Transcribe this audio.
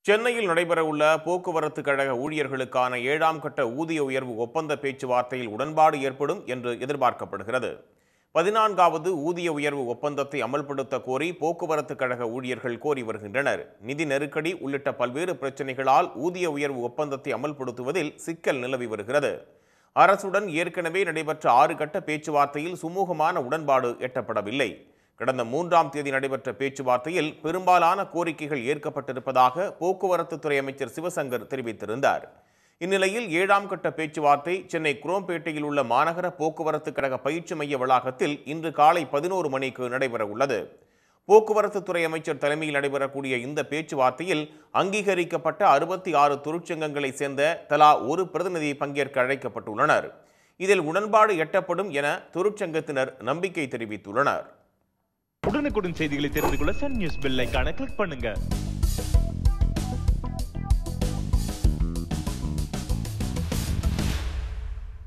சென்னையில் நடைபெறவுள்ள போக்குவரத்து கழக ஊழியர்களுக்கான ஏழாம் கட்ட ஊதிய உயர்வு ஒப்பந்த பேச்சுவார்த்தையில் உடன்பாடு ஏற்படும் என்று எதிர்பார்க்கப்படுகிறது பதினான்காவது ஊதிய உயர்வு ஒப்பந்தத்தை அமல்படுத்த கோரி போக்குவரத்து கழக ஊழியர்கள் கோரி வருகின்றனர் நிதி நெருக்கடி உள்ளிட்ட பல்வேறு பிரச்சனைகளால் ஊதிய உயர்வு ஒப்பந்தத்தை அமல்படுத்துவதில் சிக்கல் நிலவி வருகிறது அரசுடன் ஏற்கனவே நடைபெற்ற ஆறு கட்ட பேச்சுவார்த்தையில் சுமூகமான உடன்பாடு எட்டப்படவில்லை கடந்த மூன்றாம் தேதி நடைபெற்ற பேச்சுவார்த்தையில் பெரும்பாலான கோரிக்கைகள் ஏற்கப்பட்டிருப்பதாக போக்குவரத்து துறை அமைச்சர் சிவசங்கர் தெரிவித்திருந்தார் இந்நிலையில் ஏழாம் கட்ட பேச்சுவார்த்தை சென்னை குரோம்பேட்டையில் உள்ள மாநகர போக்குவரத்து கழக பயிற்சி மைய வளாகத்தில் இன்று காலை பதினோரு மணிக்கு நடைபெற உள்ளது போக்குவரத்து துறை அமைச்சர் தலைமையில் நடைபெறக்கூடிய இந்த பேச்சுவார்த்தையில் அங்கீகரிக்கப்பட்ட அறுபத்தி ஆறு தொழிற்சங்கங்களை சேர்ந்த தலா ஒரு பிரதிநிதி பங்கேற்க அழைக்கப்பட்டுள்ளனர் இதில் உடன்பாடு எட்டப்படும் என தொழிற்சங்கத்தினர் நம்பிக்கை தெரிவித்துள்ளனர் உடனுக்குடன் செய்திகளை தெரிந்து கொள்ள சன் நியூஸ் பெல் ஐகானை கிளிக் பண்ணுங்க